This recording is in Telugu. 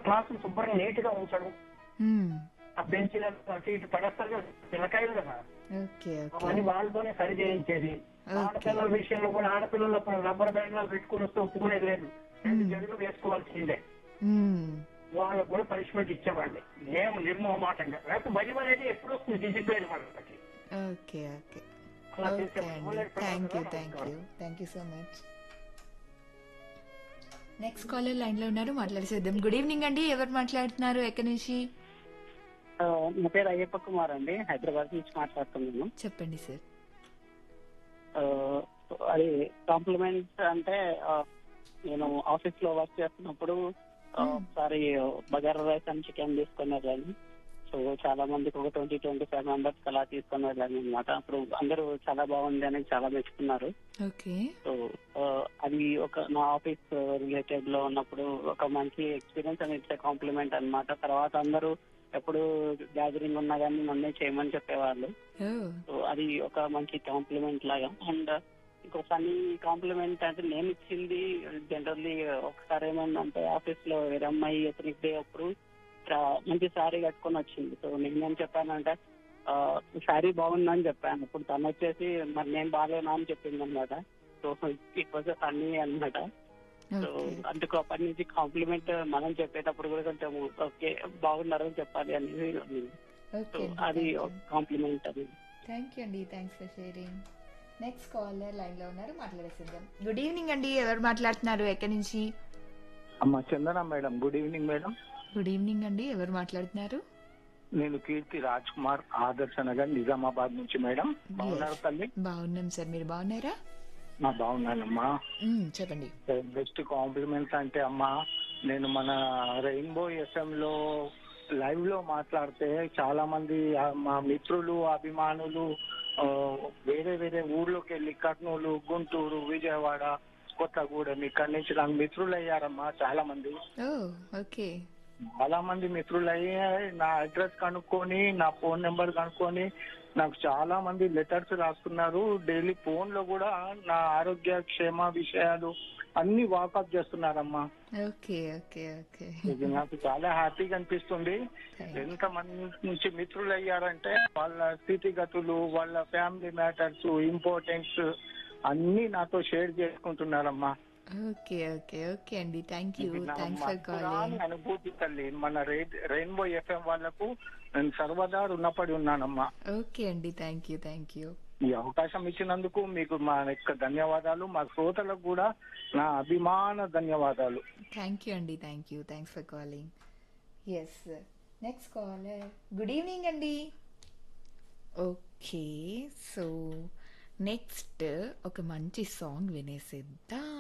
క్లాస్ శుభ్రంగా నీట్ గా ఉంచడం మ్మ్. ఆ బెంచీలను అటు ఇటు పడేస్తారు కదా పిల్లకాయలు కదా ఓకే ఓకే అవన్నీ వాళ్ళతోనే సరి చేయించేది ఆడపిల్లల విషయంలో కూడా ఆడపిల్లలు రబ్బర్ బ్యాండ్ పెట్టుకుని వస్తే ఒప్పుకునేది లేదు రెండు జడులు వేసుకోవాల్సిందే మ్మ్. వాళ్ళకు కూడా పనిష్మెంట్ ఇచ్చేవాడిని మేము నిర్మోహమాటంగా లేకపోతే భయం అనేది ఎప్పుడు వస్తుంది డిసిప్లైన్ వాళ్ళకి ఓకే ఓకే అలా ఓకే చేసేవాళ్ళం. అండి thank you thank you thank you so much next caller line లో ఉన్నారు మాట్లాడేసేద్దాం గుడ్ ఈవినింగ్ అండి ఎవరు మాట్లాడుతున్నారు ఎక్కడి నుంచి ఆ, నా పేరు అయ్యప్ప కుమార్ అండి హైదరాబాద్ నుంచి మాట్లాడుతున్నాను చెప్పండి సార్ ఆ, అది కాంప్లిమెంట్ అంటే ఆ, నేను ఆఫీస్ లో వర్క్ చేస్తున్నప్పుడు ఆ, ఒకసారి బగారా రైస్ అని చికెన్ తీసుకుని వెళ్ళాను సో చాలా మందికి ఒక ట్వంటీ ట్వంటీ ఫైవ్ మెంబర్స్ అలా తీసుకుని వెళ్ళాను అనమాట అప్పుడు అందరూ చాలా బాగుంది అని చాలా మెచ్చుకున్నారు ఓకే సో ఆ, అది ఒక నా ఆఫీస్ రిలేటెడ్ లో ఉన్నప్పుడు ఒక మంచి ఎక్స్పీరియన్స్ అని ఇచ్చే కాంప్లిమెంట్ అన్నమాట తర్వాత అందరూ ఎప్పుడు గ్యాదరింగ్ ఉన్నా కానీ నన్నే చేయమని చెప్పేవాళ్ళు ఓ సో అది ఒక మంచి కాంప్లిమెంట్ లాగా అండ్ ఇంకో ఫనీ కాంప్లిమెంట్ అంటే నేను ఇచ్చింది జనరల్లీ ఒకసారి ఏమైందంటే ఆఫీస్ లో వేరే అమ్మాయి ఎతనిక్ డే అప్పుడు చా- మంచి శారీ కట్టుకొని వచ్చింది సో నేనేం చెప్పానంటే శారీ బాగుందని చెప్పాను ఇప్పుడు తను వచ్చేసి మరి నేను బాగాలేనా అని చెప్పింది అనమాట సో ఇట్ వాజ్ ఫన్నీ అనమాట సో ఓకే అందుకు అప్పటి నుంచి కాంప్లిమెంట్ మనం చెప్పేటప్పుడు కూడా కొంచెం ఓకే బాగున్నారని చెప్పాలి అనేది ఉంది. సో ఓకే అది ఒక కాంప్లిమెంట్ అది థ్యాంక్ యూ అండి thanks for sharing next caller line లో ఉన్నారు మాట్లాడేసేద్దాం గుడ్ ఈవినింగ్ అండి ఎవరు మాట్లాడుతున్నారు ఎక్కడి నుంచి అమ్మ Chandana madam good evening madam good evening అండి ఎవరు మాట్లాడుతున్నారు నేను కీర్తి రాజ్ కుమార్ ఆదర్శ నగర్ నిజామాబాద్ నుంచి మేడం బాగున్నారు తల్లి బాగున్నాం సార్ మీరు బాగున్నారా నా బాగున్నానమ్మా మ్మ్, చెప్పండి బెస్ట్ కాంప్లిమెంట్స్ అంటే అమ్మా నేను మన రెయిన్బో ఎఫ్ఎం లో లైవ్ లో మాట్లాడితే చాలా మంది ఆ, మా మిత్రులు అభిమానులు ఆ, వేరే వేరే ఊర్లోకి వెళ్ళి కర్నూలు గుంటూరు విజయవాడ కొత్తగూడెం ఇక్కడి నుంచి నాకు మిత్రులు అయ్యారమ్మా చాలా మంది ఓ ఓకే చాలా మంది మిత్రులు అయ్యి నా అడ్రస్ కనుక్కొని నా ఫోన్ నెంబర్ కనుక్కొని నాకు చాలా మంది లెటర్స్ రాస్తున్నారు డైలీ ఫోన్ లో కూడా నా ఆరోగ్య క్షేమ విషయాలు అన్ని వాకప్ చేస్తున్నారమ్మా ఓకే ఓకే ఓకే ఇది నాకు చాలా హ్యాపీగా అనిపిస్తుంది Thank ఎంత మంది నుంచి మిత్రులు అయ్యారంటే వాళ్ళ స్థితిగతులు వాళ్ళ ఫ్యామిలీ మ్యాటర్స్ ఇంపార్టెన్స్ అన్ని నాతో షేర్ చేసుకుంటున్నారమ్మా ఓకే ఓకే ఓకే అండి థ్యాంక్ యూ ఇది నా థ్యాంక్స్ ఫర్ మక్కురాని కాలింగ్ అనుభూతి తల్లి మన రే- రెయిన్బో ఎఫ్ఎం వాళ్లకు నేను సర్వదా రుణపడి ఉన్నానమ్మా ఓకే అండి థ్యాంక్ యూ థ్యాంక్ యూ ఈ అవకాశం ఇచ్చినందుకు మీకు మా యొక్క ధన్యవాదాలు మా శ్రోతలకు కూడా నా అభిమాన ధన్యవాదాలు థ్యాంక్ యూ అండి thank you thanks for calling yes next caller good evening అండి ఓకే సో నెక్స్ట్ ఒక మంచి సాంగ్ వినేసిద్దాం